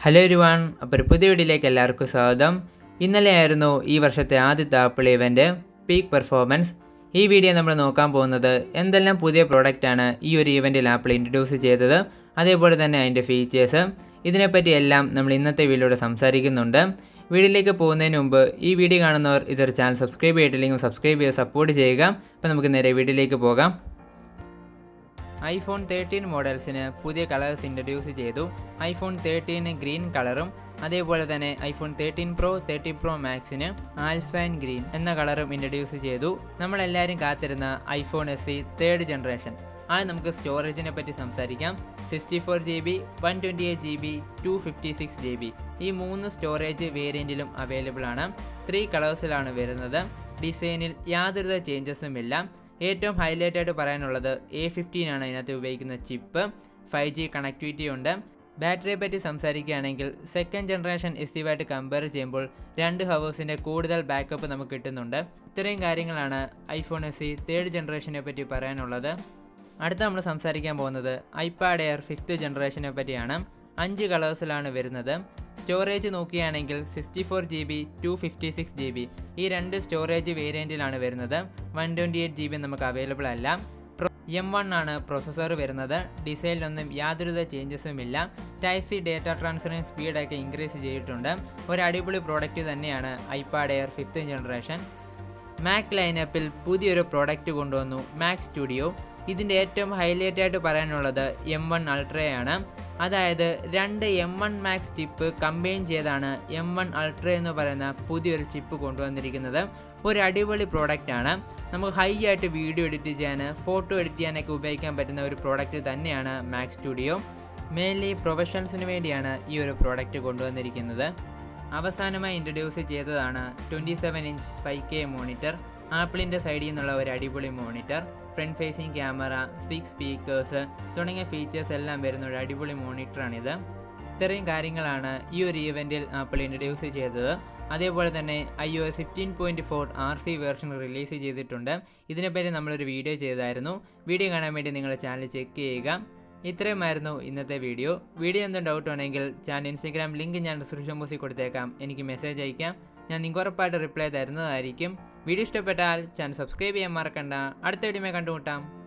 hello എരുവാൺ അപ്പോൾ ഒരു പുതിയ വീഡിയോയിലേക്ക് എല്ലാവർക്കും സ്വാഗതം ഇന്നലെയായിരുന്നു ഈ വർഷത്തെ ആദ്യത്തെ ആപ്പിൾ ഇവൻ്റ് പീക്ക് പെർഫോമൻസ് ഈ വീഡിയോ നമ്മൾ നോക്കാൻ പോകുന്നത് എന്തെല്ലാം പുതിയ പ്രോഡക്റ്റാണ് ഈ ഒരു ഇവൻറ്റിൽ ആപ്പിൾ ഇൻട്രൊഡ്യൂസ് ചെയ്തത് അതേപോലെ തന്നെ അതിൻ്റെ ഫീച്ചേഴ്സ് ഇതിനെപ്പറ്റി എല്ലാം നമ്മൾ ഇന്നത്തെ വീഡിയോയിലൂടെ സംസാരിക്കുന്നുണ്ട് വീഡിയോയിലേക്ക് പോകുന്നതിന് മുമ്പ് ഈ വീഡിയോ കാണുന്നവർ ഇതൊരു ചാനൽ സബ്സ്ക്രൈബ് ചെയ്തിട്ടില്ലെങ്കിൽ സബ്സ്ക്രൈബ് ചെയ്ത് സപ്പോർട്ട് ചെയ്യുക അപ്പോൾ നമുക്ക് നേരെ വീഡിയോയിലേക്ക് പോകാം ഐഫോൺ തേർട്ടീൻ മോഡൽസിന് പുതിയ കളേഴ്സ് ഇൻട്രൊഡ്യൂസ് ചെയ്തു ഐഫോൺ തേർട്ടീന് ഗ്രീൻ കളറും അതേപോലെ തന്നെ iPhone thirteen pro thirteen pro മാക്സിന് ആൽഫാൻ ഗ്രീൻ എന്ന കളറും ഇൻട്രൊഡ്യൂസ് ചെയ്തു നമ്മളെല്ലാവരും കാത്തിരുന്ന iPhone S E third generation ആദ്യം നമുക്ക് സ്റ്റോറേജിനെ പറ്റി സംസാരിക്കാം sixty four G B one twenty eight G B two fifty six G B ഈ മൂന്ന് സ്റ്റോറേജ് വേരിയൻറ്റിലും അവൈലബിൾ ആണ് ത്രീ കളേഴ്സിലാണ് വരുന്നത് ഡിസൈനിൽ യാതൊരുവിധ ചേഞ്ചസും ഇല്ല ഏറ്റവും ഹൈലൈറ്റ് ആയിട്ട് പറയാനുള്ളത് എ ഫിഫ്റ്റീൻ ആണ് ഇതിനകത്ത് ഉപയോഗിക്കുന്ന ചിപ്പ് ഫൈവ് ജി കണക്ടിവിറ്റി ഉണ്ട് ബാറ്ററിയെ പറ്റി സംസാരിക്കുകയാണെങ്കിൽ സെക്കൻഡ് ജനറേഷൻ എസ്റ്റിവായിട്ട് കമ്പയർ ചെയ്യുമ്പോൾ രണ്ട് ഹവേഴ്സിൻ്റെ കൂടുതൽ ബാക്കപ്പ് നമുക്ക് കിട്ടുന്നുണ്ട് ഇത്രയും കാര്യങ്ങളാണ് ഐഫോൺ എസ് സി തേർഡ് ജനറേഷനെ പറ്റി പറയാനുള്ളത് അടുത്ത നമ്മൾ സംസാരിക്കാൻ പോകുന്നത് ഐപാഡ് എയർ ഫിഫ്ത്ത് ജനറേഷനെ പറ്റിയാണ് അഞ്ച് കളേഴ്സിലാണ് വരുന്നത് സ്റ്റോറേജ് നോക്കുകയാണെങ്കിൽ sixty four G B two fifty six G B ഈ രണ്ട് സ്റ്റോറേജ് വേരിയൻറ്റിലാണ് വരുന്നത് one twenty eight G B നമുക്ക് അവൈലബിൾ അല്ല എം വൺ ആണ് പ്രൊസസ്സർ വരുന്നത് ഡിസൈനിലൊന്നും യാതൊരുവിധ ചേഞ്ചസും ഇല്ല ടൈപ്പ് സി ഡേറ്റ ട്രാൻസ്ഫറിങ് സ്പീഡൊക്കെ ഇൻക്രീസ് ചെയ്തിട്ടുണ്ട് ഒരു അടിപൊളി പ്രോഡക്റ്റ് തന്നെയാണ് iPad Air fifth generation Mac ലൈനപ്പിൽ പുതിയൊരു പ്രോഡക്റ്റ് കൊണ്ടുവന്നു മാക് സ്റ്റുഡിയോ ഇതിൻ്റെ ഏറ്റവും ഹൈലൈറ്റ് ആയിട്ട് പറയാനുള്ളത് എം വൺ അൾട്രയാണ് അതായത് രണ്ട് M one Max chip combine ചെയ്താണ് എം വൺ അൾട്ര എന്ന് പറയുന്ന പുതിയൊരു ചിപ്പ് കൊണ്ടുവന്നിരിക്കുന്നത് ഒരു അടിപൊളി പ്രോഡക്റ്റാണ് നമുക്ക് ഹൈ ആയിട്ട് വീഡിയോ എഡിറ്റ് ചെയ്യാൻ ഫോട്ടോ എഡിറ്റ് ചെയ്യാനൊക്കെ ഉപയോഗിക്കാൻ പറ്റുന്ന ഒരു പ്രോഡക്റ്റ് തന്നെയാണ് മാക് സ്റ്റുഡിയോ മെയിൻലി പ്രൊഫഷണൽസിന് വേണ്ടിയാണ് ഈ ഒരു പ്രോഡക്റ്റ് കൊണ്ടുവന്നിരിക്കുന്നത് അവസാനമായി ഇൻട്രൊഡ്യൂസ് ചെയ്തതാണ് twenty seven inch five K monitor ആപ്പിളിൻ്റെ സൈഡിൽ നിന്നുള്ള ഒരു അടിപൊളി monitor front facing camera six speakers തുടങ്ങിയ ഫീച്ചേഴ്സ് എല്ലാം വരുന്ന ഒരു അടിപൊളി മോണിറ്ററാണിത് ഇത്രയും കാര്യങ്ങളാണ് ഈ ഒരു ഈവൻറ്റിൽ ആപ്പിൾ ഇൻട്രൊഡ്യൂസ് ചെയ്തത് അതേപോലെ തന്നെ I O S fifteen point four R C version release ചെയ്തിട്ടുണ്ട് ഇതിനെപ്പറ്റി നമ്മളൊരു വീഡിയോ ചെയ്തായിരുന്നു വീഡിയോ കാണാൻ വേണ്ടി നിങ്ങൾ ചാനൽ ചെക്ക് ചെയ്യുക ഇത്രയുമായിരുന്നു ഇന്നത്തെ വീഡിയോ വീഡിയോ എന്തും ഡൗട്ട് ഉണ്ടെങ്കിൽ ചാനൽ ഇൻസ്റ്റഗ്രാം ലിങ്ക് ഞാൻ ഡിസ്ക്രിപ്ഷൻ ബോക്സിൽ കൊടുത്തേക്കാം എനിക്ക് മെസ്സേജ് അയക്കാം ഞാൻ നിങ്ങൾക്ക് ഉറപ്പായിട്ട് റിപ്ലൈ തരുന്നതായിരിക്കും വീഡിയോ ഇഷ്ടപ്പെട്ടാൽ ചാനൽ സബ്സ്ക്രൈബ് ചെയ്യാൻ മറക്കണ്ട അടുത്ത വീഡിയോ കണ്ടുമുട്ടാം